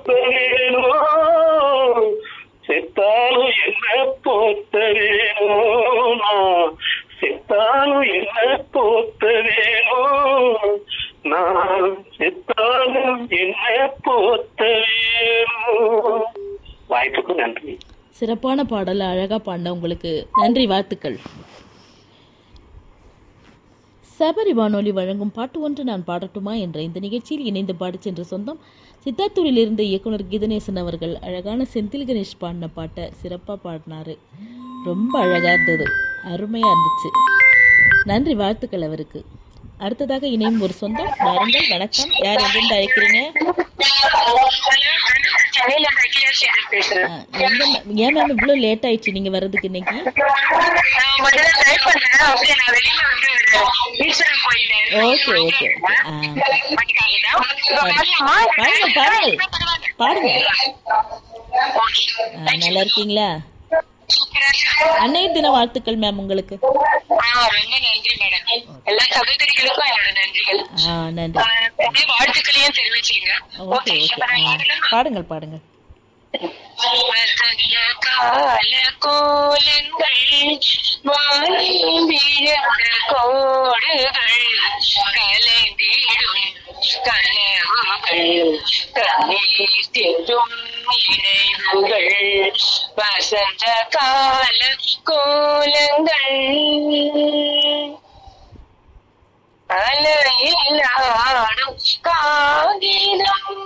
போத்த வேணும் செத்தாலும் என்ன போத்த வேணும் நான் செத்தாலும் என்ன போத்த வேணும் நான் செத்தாலும் என்ன போத்த வேணும் வாய்ப்புக்கு நன்றி சிறப்பான பாடல் அழகா பாடின உங்களுக்கு நன்றி வாழ்த்துக்கள் சபரி வானொலி வழங்கும் பாட்டு ஒன்று நான் பாடட்டுமா என்ற இந்த நிகழ்ச்சியில் இணைந்து பாடிச் சென்ற சொந்தம் சித்தாத்தூரில் இருந்த இயக்குனர் கீதநேசன் அவர்கள் அழகான செந்தில் கணேஷ் பாடின பாட்டை சிறப்பாக பாடினாரு ரொம்ப அழகா இருந்தது அருமையா இருந்துச்சு நன்றி வாழ்த்துக்கள் அவருக்கு அடுத்ததாக இணையும் ஒரு சொந்தம் வாருங்கள் வணக்கம் யார் எங்கிருந்து அழைக்கிறீங்க சென்னையில பேசுறேன் ஆ, எங்க ma'am? ஏன் மேம் இவ்வளோ லேட் ஆயிடுச்சு நீங்க வர்றதுக்கு இன்னைக்கு நான் முதல்ல ட்ரை பண்றேன் ஓகே நான் வெளியில வந்து ஈஸ்வரன் கோயில் ஓகே ஓகே ஓகே ஆ பாருங்க பாருங்க பாருங்க ஆ, நல்லா இருக்கீங்களா அன்னைய தின வாழ்த்துக்கள் மேம் உங்களுக்கு ரொம்ப நன்றி மேடம் எல்லா சகோதரிகளுக்கும் என்னோட நன்றிகள் ஆ நன்றி ஆஹ் அப்படியே வாழ்த்துக்களையும் தெரிவிச்சுங்க ஓகே ஓகே ஆ பாடுங்கள் பாடுங்கள் வசந்த கால கோலங்கள் வானில் விழுந்த கோடுகள் கலந்திடும் கனவுகள் கண்ணீர் தின்றும் நினைவுகள் வசந்த கால கோலங்கள் அலையில் ஆடும் காகிதம்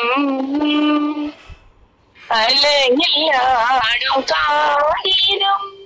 அலையில் ஆடும் காகிதம்